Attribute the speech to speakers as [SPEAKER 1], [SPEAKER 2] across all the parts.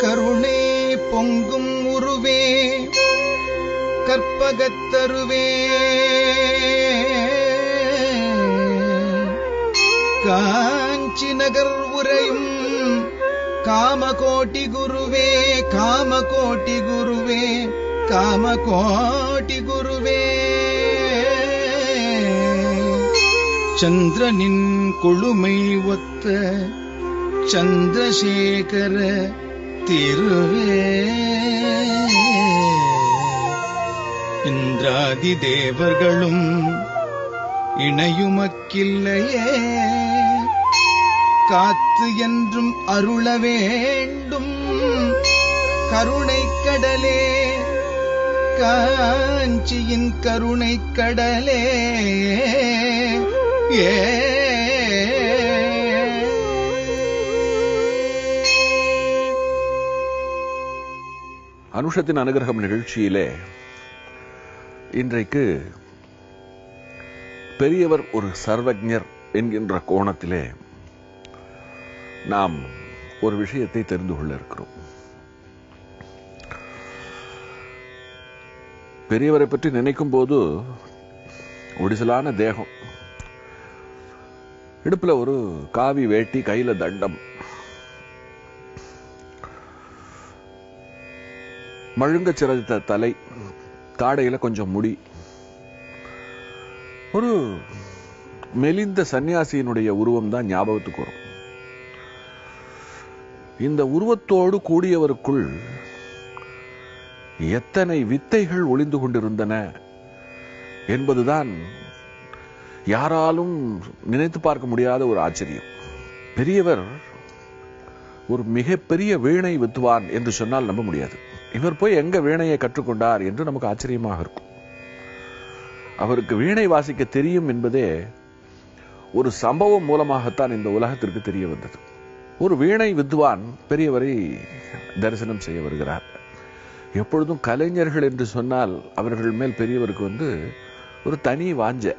[SPEAKER 1] கருணை பொங்கும் உருவே கற்பகத்தருவே காஞ்சி நகர் உரையும் காமகோட்டி குருவே காமகோட்டி குருவே காமகோட்டி குருவே சந்திரனின் கொழுமை ஒத்த சந்திரசேகர திருவே இந்திராதி தேவர்களும் இணையுமக்கில்லையே காத்து என்றும் அருள வேண்டும் கருணை கடலே காஞ்சியின் கருணை கடலே ஏ
[SPEAKER 2] அனுஷத்தின் அனுகிரகம் நிகழ்ச்சியிலே இன்றைக்கு பெரியவர் ஒரு சர்வஜர் என்கின்ற கோணத்திலே நாம் ஒரு விஷயத்தை தெரிந்து கொள்ள இருக்கிறோம் பெரியவரை பற்றி நினைக்கும் போது ஒடிசலான தேகம் இடுப்புல ஒரு காவி வேட்டி கையில தண்டம் மழுங்க சிறந்த தலை தாடையில கொஞ்சம் முடி ஒரு மெலிந்த சன்னியாசியினுடைய உருவம் தான் ஞாபகத்துக்கு வரும் இந்த உருவத்தோடு கூடியவருக்குள் எத்தனை வித்தைகள் ஒளிந்து கொண்டிருந்தன என்பதுதான் யாராலும் நினைத்து பார்க்க முடியாத ஒரு ஆச்சரியம் பெரியவர் ஒரு மிகப்பெரிய வீணை வித்துவான் என்று சொன்னால் நம்ப முடியாது இவர் போய் எங்க வீணையை கற்றுக்கொண்டார் என்று நமக்கு ஆச்சரியமாக இருக்கும் அவருக்கு வீணை வாசிக்க தெரியும் என்பதே ஒரு சம்பவம் மூலமாகத்தான் இந்த உலகத்திற்கு தெரிய வந்தது ஒரு வீணை வித்வான் பெரியவரை தரிசனம் செய்ய வருகிறார் எப்பொழுதும் கலைஞர்கள் என்று சொன்னால் அவர்கள் மேல் பெரியவருக்கு வந்து ஒரு தனி வாஞ்ச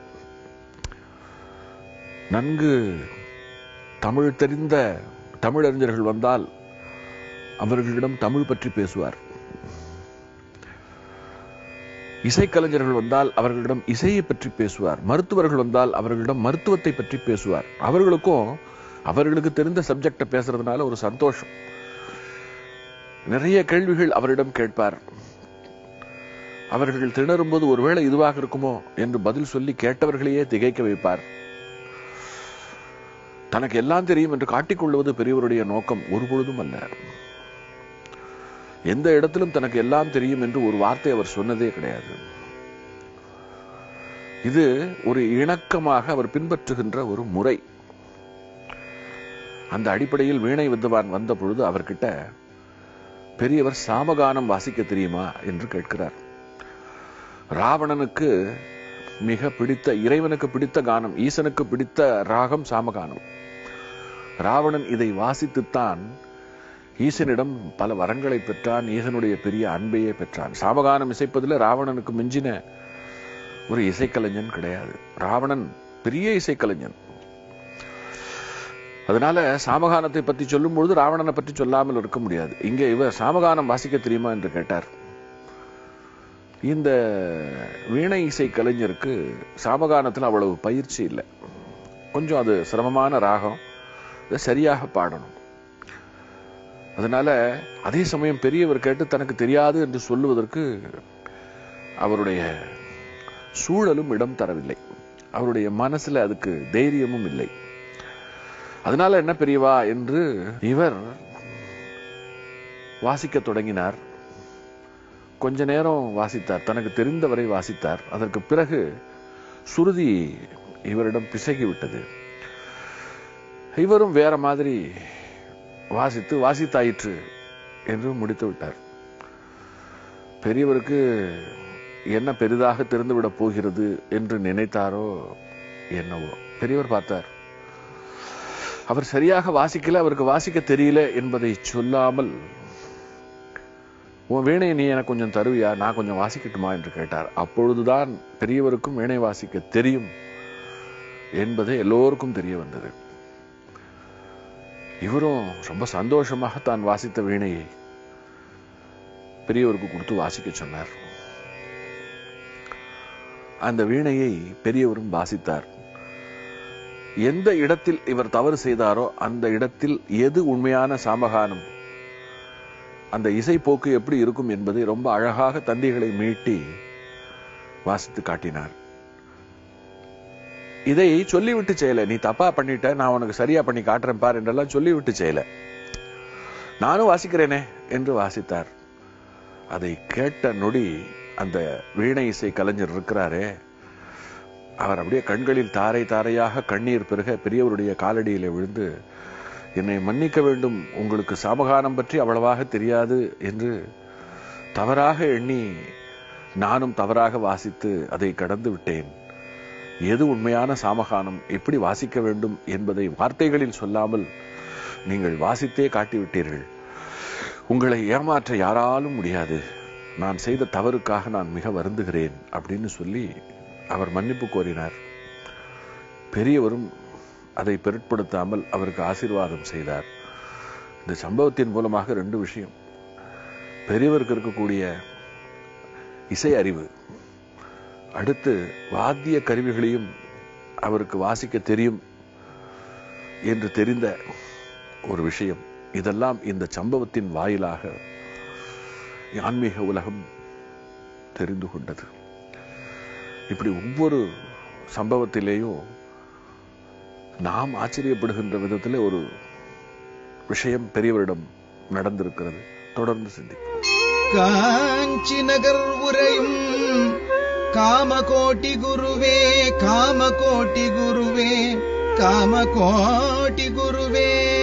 [SPEAKER 2] நன்கு தமிழ் தெரிந்த தமிழறிஞர்கள் வந்தால் அவர்களிடம் தமிழ் பற்றி பேசுவார் இசைக்கலைஞர்கள் வந்தால் அவர்களிடம் இசையை பற்றி பேசுவார் மருத்துவர்கள் வந்தால் அவர்களிடம் மருத்துவத்தை பற்றி பேசுவார் அவர்களுக்கும் அவர்களுக்கு தெரிந்த சப்ஜெக்ட பேசுறதுனால ஒரு சந்தோஷம் நிறைய கேள்விகள் அவரிடம் கேட்பார் அவர்கள் திணறும்போது ஒருவேளை இதுவாக இருக்குமோ என்று பதில் சொல்லி கேட்டவர்களையே திகைக்க வைப்பார் தனக்கு எல்லாம் தெரியும் என்று காட்டிக்கொள்வது பெரியவருடைய நோக்கம் ஒருபொழுதும் அல்ல எந்த இடத்திலும் தனக்கு எல்லாம் தெரியும் என்று ஒரு வார்த்தை அவர் சொன்னதே கிடையாது இது ஒரு இணக்கமாக அவர் பின்பற்றுகின்ற ஒரு முறை அந்த அடிப்படையில் வீணை வித்வான் வந்த பொழுது அவர்கிட்ட பெரியவர் சாமகானம் வாசிக்க தெரியுமா என்று கேட்கிறார் ராவணனுக்கு மிக பிடித்த இறைவனுக்கு பிடித்த கானம் ஈசனுக்கு பிடித்த ராகம் சாமகானம் ராவணன் இதை வாசித்துத்தான் ஈசனிடம் பல வரங்களை பெற்றான் ஈசனுடைய பெரிய அன்பையே பெற்றான் சாமகானம் இசைப்பதில் ராவணனுக்கு மிஞ்சின ஒரு இசைக்கலைஞன் கிடையாது ராவணன் பெரிய இசைக்கலைஞன் அதனால சாமகானத்தை பற்றி சொல்லும் பொழுது ராவணனை பற்றி சொல்லாமல் இருக்க முடியாது இங்கே இவர் சாமகானம் வாசிக்க தெரியுமா என்று கேட்டார் இந்த வீணை இசை கலைஞருக்கு சாமகானத்தில் அவ்வளவு பயிற்சி இல்லை கொஞ்சம் அது சிரமமான ராகம் இதை சரியாக பாடணும் அதனால அதே சமயம் பெரியவர் கேட்டு தனக்கு தெரியாது என்று சொல்லுவதற்கு அவருடைய சூழலும் இடம் தரவில்லை அவருடைய மனசுல அதுக்கு தைரியமும் இல்லை அதனால என்ன பெரியவா என்று இவர் வாசிக்க தொடங்கினார் கொஞ்ச நேரம் வாசித்தார் தனக்கு தெரிந்தவரை வாசித்தார் அதற்கு பிறகு சுருதி இவரிடம் பிசகி விட்டது இவரும் வேற மாதிரி வாசித்து வாசித்தாயிற்று என்று முடித்து விட்டார் பெரியவருக்கு என்ன பெரிதாக தெரிந்துவிடப் போகிறது என்று நினைத்தாரோ என்னவோ பெரியவர் பார்த்தார் அவர் சரியாக வாசிக்கல அவருக்கு வாசிக்க தெரியல என்பதை சொல்லாமல் உன் வீணையை நீ எனக்கு கொஞ்சம் தருவியா நான் கொஞ்சம் வாசிக்கட்டுமா என்று கேட்டார் அப்பொழுதுதான் பெரியவருக்கும் வீணை வாசிக்க தெரியும் என்பது எல்லோருக்கும் தெரிய வந்தது இவரும் ரொம்ப சந்தோஷமாக தான் வாசித்த வீணையை பெரியவருக்கு கொடுத்து வாசிக்க சொன்னார் அந்த வீணையை பெரியவரும் வாசித்தார் எந்த இடத்தில் இவர் தவறு செய்தாரோ அந்த இடத்தில் எது உண்மையான சாமகானம் அந்த இசை போக்கு எப்படி இருக்கும் என்பதை ரொம்ப அழகாக தந்திகளை மீட்டி வாசித்து காட்டினார் இதை சொல்லிவிட்டு செய்யல நீ தப்பா பண்ணிட்ட நான் உனக்கு சரியா பண்ணி காட்டுறேன் பார் என்றெல்லாம் சொல்லிவிட்டு செய்யல நானும் வாசிக்கிறேனே என்று வாசித்தார் அதை கேட்ட நொடி அந்த வீணை இசை கலைஞர் இருக்கிறாரே அவர் அப்படியே கண்களில் தாரை தாரையாக கண்ணீர் பெருக பெரியவருடைய காலடியிலே விழுந்து என்னை மன்னிக்க வேண்டும் உங்களுக்கு சாமகானம் பற்றி அவ்வளவாக தெரியாது என்று தவறாக எண்ணி நானும் தவறாக வாசித்து அதை கடந்து விட்டேன் எது உண்மையான சாமகானம் எப்படி வாசிக்க வேண்டும் என்பதை வார்த்தைகளில் சொல்லாமல் நீங்கள் வாசித்தே காட்டிவிட்டீர்கள் உங்களை ஏமாற்ற யாராலும் முடியாது நான் செய்த தவறுக்காக நான் மிக வருந்துகிறேன் அப்படின்னு சொல்லி அவர் மன்னிப்பு கோரினார் பெரியவரும் அதை பொருட்படுத்தாமல் அவருக்கு ஆசீர்வாதம் செய்தார் இந்த சம்பவத்தின் மூலமாக ரெண்டு விஷயம் பெரியவருக்கு இருக்கக்கூடிய இசை அறிவு அடுத்து வாத்திய கருவிகளையும் அவருக்கு வாசிக்க தெரியும் என்று தெரிந்த ஒரு விஷயம் இதெல்லாம் இந்த சம்பவத்தின் வாயிலாக ஆன்மீக உலகம் தெரிந்து கொண்டது இப்படி ஒவ்வொரு சம்பவத்திலேயும் நாம் ஆச்சரியப்படுகின்ற விதத்தில் ஒரு விஷயம் பெரியவரிடம் நடந்திருக்கிறது தொடர்ந்து சிந்திப்போம்
[SPEAKER 1] காஞ்சி நகர் உரையும் காமகோட்டி குருவே காமகோட்டி குருவே காமகோட்டி குருவே